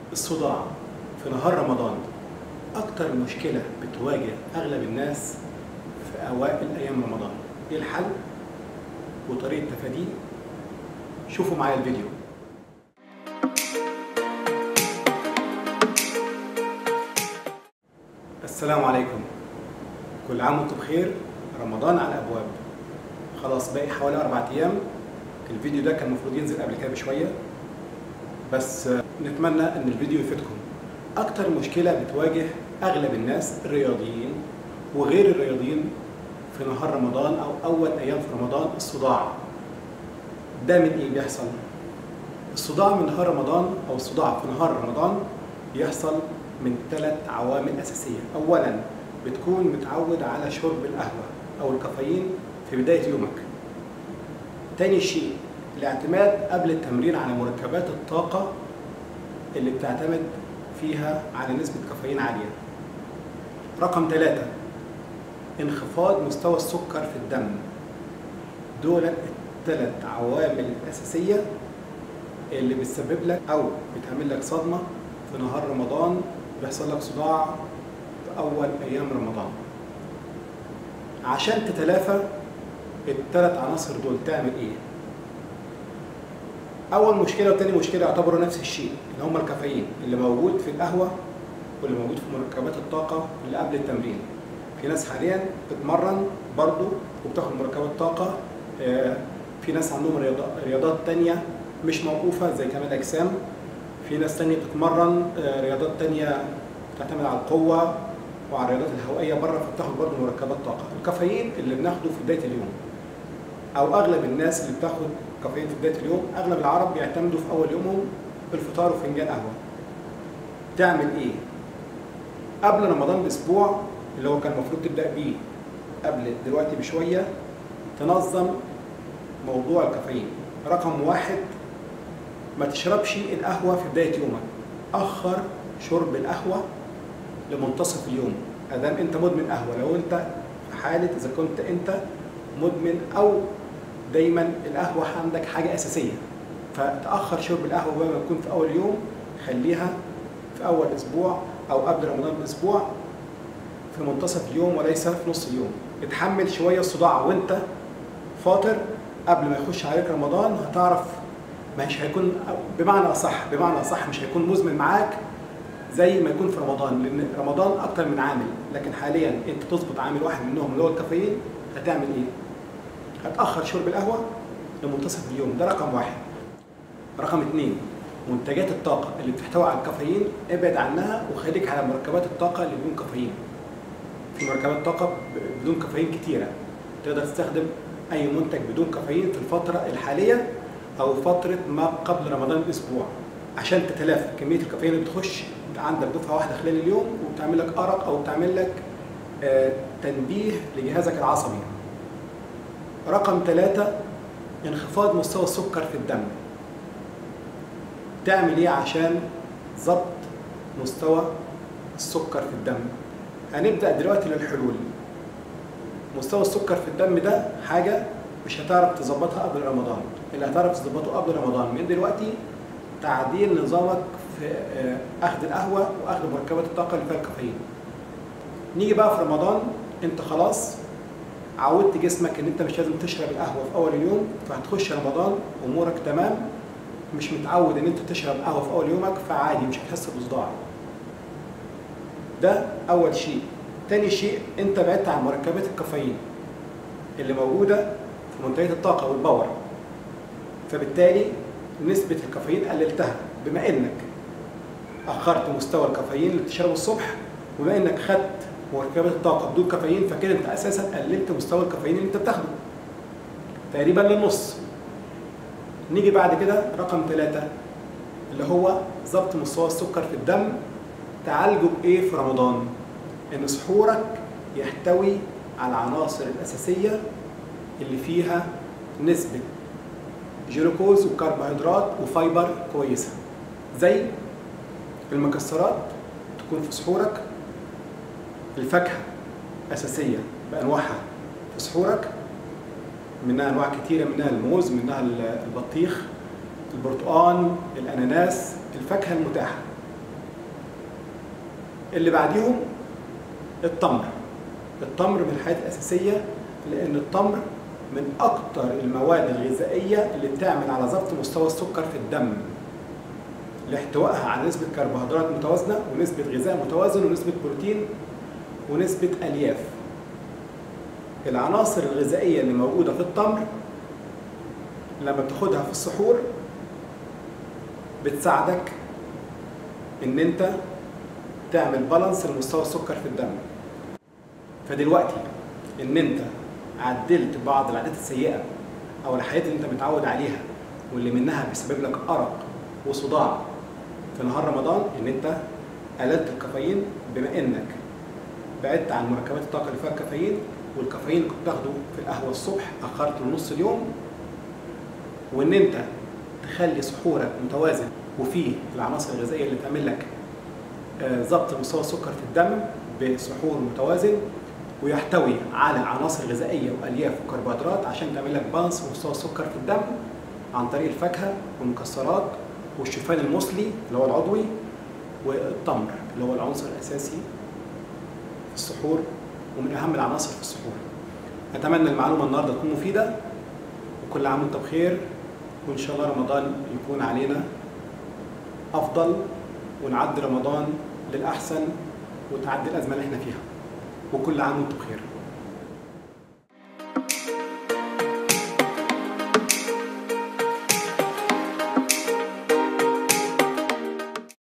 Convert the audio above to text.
الصداع في نهار رمضان أكتر مشكلة بتواجه أغلب الناس في أوائل أيام رمضان إيه الحل وطريقة تفاديه شوفوا معايا الفيديو السلام عليكم كل عام وانتم بخير رمضان على الأبواب خلاص باقي حوالي أربع أيام الفيديو ده كان المفروض ينزل قبل كده بشوية بس نتمنى ان الفيديو يفيدكم اكتر مشكله بتواجه اغلب الناس الرياضيين وغير الرياضيين في نهار رمضان او اول ايام في رمضان الصداع ده من ايه بيحصل الصداع من نهار رمضان او الصداع في نهار رمضان بيحصل من ثلاث عوامل اساسيه اولا بتكون متعود على شرب القهوه او الكافيين في بدايه يومك تاني شيء الاعتماد قبل التمرين على مركبات الطاقة اللي بتعتمد فيها على نسبة كافيين عالية. رقم ثلاثة انخفاض مستوى السكر في الدم. دول الثلاث عوامل الأساسية اللي بتسبب لك أو بتعمل لك صدمة في نهار رمضان بيحصل لك صداع في أول أيام رمضان. عشان تتلافى الثلاث عناصر دول تعمل إيه؟ اول مشكله وتاني مشكله يعتبروا نفس الشيء اللي هم الكافيين اللي موجود في القهوه واللي موجود في مركبات الطاقه اللي قبل التمرين في ناس حاليا بتتمرن برضو وبتاخد مركبات طاقه في ناس عندهم رياضات تانية مش موقوفه زي كمال اجسام في ناس تانية بتتمرن رياضات تانية بتعتمد على القوه وعلى الرياضات الهوائيه بره فبتاخد برضو مركبات طاقه الكافيين اللي بناخده في بدايه اليوم او اغلب الناس اللي بتاخد كافيين في بدايه اليوم اغلب العرب بيعتمدوا في اول يومهم بالفطار وفنجان قهوه تعمل ايه قبل رمضان باسبوع اللي هو كان المفروض تبدا بيه قبل دلوقتي بشويه تنظم موضوع الكافيين رقم واحد ما تشربش القهوه في بدايه يومك اخر شرب القهوه لمنتصف اليوم ادام انت مدمن قهوه لو انت في حاله اذا كنت انت مدمن او دايما القهوه عندك حاجه اساسيه فتاخر شرب القهوه بقى ما يكون في اول يوم خليها في اول اسبوع او قبل رمضان باسبوع في منتصف اليوم وليس في نص اليوم اتحمل شويه الصداع وانت فاطر قبل ما يخش عليك رمضان هتعرف مش هيكون بمعنى اصح بمعنى اصح مش هيكون مزمن معاك زي ما يكون في رمضان لان رمضان اكتر من عامل لكن حاليا انت تظبط عامل واحد منهم اللي هو الكافيين هتعمل ايه؟ هتأخر شرب القهوة لمنتصف اليوم ده رقم واحد رقم اثنين منتجات الطاقة اللي بتحتوي على الكافيين ابعد عنها وخليك على مركبات الطاقة اللي بدون كافيين في مركبات طاقة بدون كافيين كتيرة تقدر تستخدم أي منتج بدون كافيين في الفترة الحالية أو فترة ما قبل رمضان بأسبوع عشان تتلافى كمية الكافيين اللي بتخش عندك دفعة واحدة خلال اليوم وبتعمل لك أرق أو بتعمل لك آه تنبيه لجهازك العصبي رقم ثلاثة انخفاض مستوى السكر في الدم تعمل ايه عشان ضبط مستوى السكر في الدم هنبدأ دلوقتي للحلول مستوى السكر في الدم ده حاجة مش هتعرف تظبطها قبل رمضان اللي هتعرف تظبطه قبل رمضان من دلوقتي تعديل نظامك في اخذ القهوة واخذ مركبات الطاقة اللي فيها الكافيين نيجي بقى في رمضان انت خلاص عودت جسمك ان انت مش لازم تشرب القهوه في اول اليوم فهتخش رمضان امورك تمام مش متعود ان انت تشرب قهوه في اول يومك فعادي مش هتحس بصداع ده اول شيء تاني شيء انت بعدت عن مركبات الكافيين اللي موجوده في منتجات الطاقه والباور فبالتالي نسبه الكافيين قللتها بما انك اخرت مستوى الكافيين اللي بتشربه الصبح وبما انك خدت مركبات الطاقه بدون كافيين فكده انت اساسا قللت مستوى الكافيين اللي انت بتاخده تقريبا للنص نيجي بعد كده رقم ثلاثة اللي هو ضبط مستوى السكر في الدم تعالجه بايه في رمضان ان سحورك يحتوي على العناصر الاساسيه اللي فيها نسبه جلوكوز وكربوهيدرات وفايبر كويسه زي المكسرات تكون في سحورك الفاكهة أساسية بأنواعها في سحورك منها أنواع كتيرة منها الموز منها البطيخ البرتقال الأناناس الفاكهة المتاحة اللي بعديهم التمر التمر من الحاجات الاساسيه لان التمر من اكتر المواد الغذائيه اللي بتعمل على ضبط مستوى السكر في الدم لاحتوائها على نسبه كربوهيدرات متوازنه ونسبه غذاء متوازن ونسبه بروتين ونسبه الياف العناصر الغذائيه اللي موجوده في التمر لما بتاخدها في السحور بتساعدك ان انت تعمل بالانس لمستوى السكر في الدم فدلوقتي ان انت عدلت بعض العادات السيئه او الحاجات اللي انت متعود عليها واللي منها بيسبب لك ارق وصداع في نهار رمضان ان انت قللت الكافيين بما انك بعدت عن مركبات الطاقه اللي فيها الكافيين والكافيين اللي كنت بتاخده في القهوه الصبح اخرته لنص اليوم وان انت تخلي سحورك متوازن وفيه العناصر الغذائيه اللي تعمل لك ضبط مستوى السكر في الدم بسحور متوازن ويحتوي على عناصر غذائيه والياف وكربوهيدرات عشان تعمل لك بالانس مستوى السكر في الدم عن طريق الفاكهه والمكسرات والشوفان المصلي اللي هو العضوي والتمر اللي هو العنصر الاساسي في السحور ومن اهم العناصر في السحور. اتمنى المعلومه النهارده تكون مفيده وكل عام وانت بخير وان شاء الله رمضان يكون علينا افضل ونعدي رمضان للاحسن وتعدي الازمه اللي احنا فيها وكل عام وانتم بخير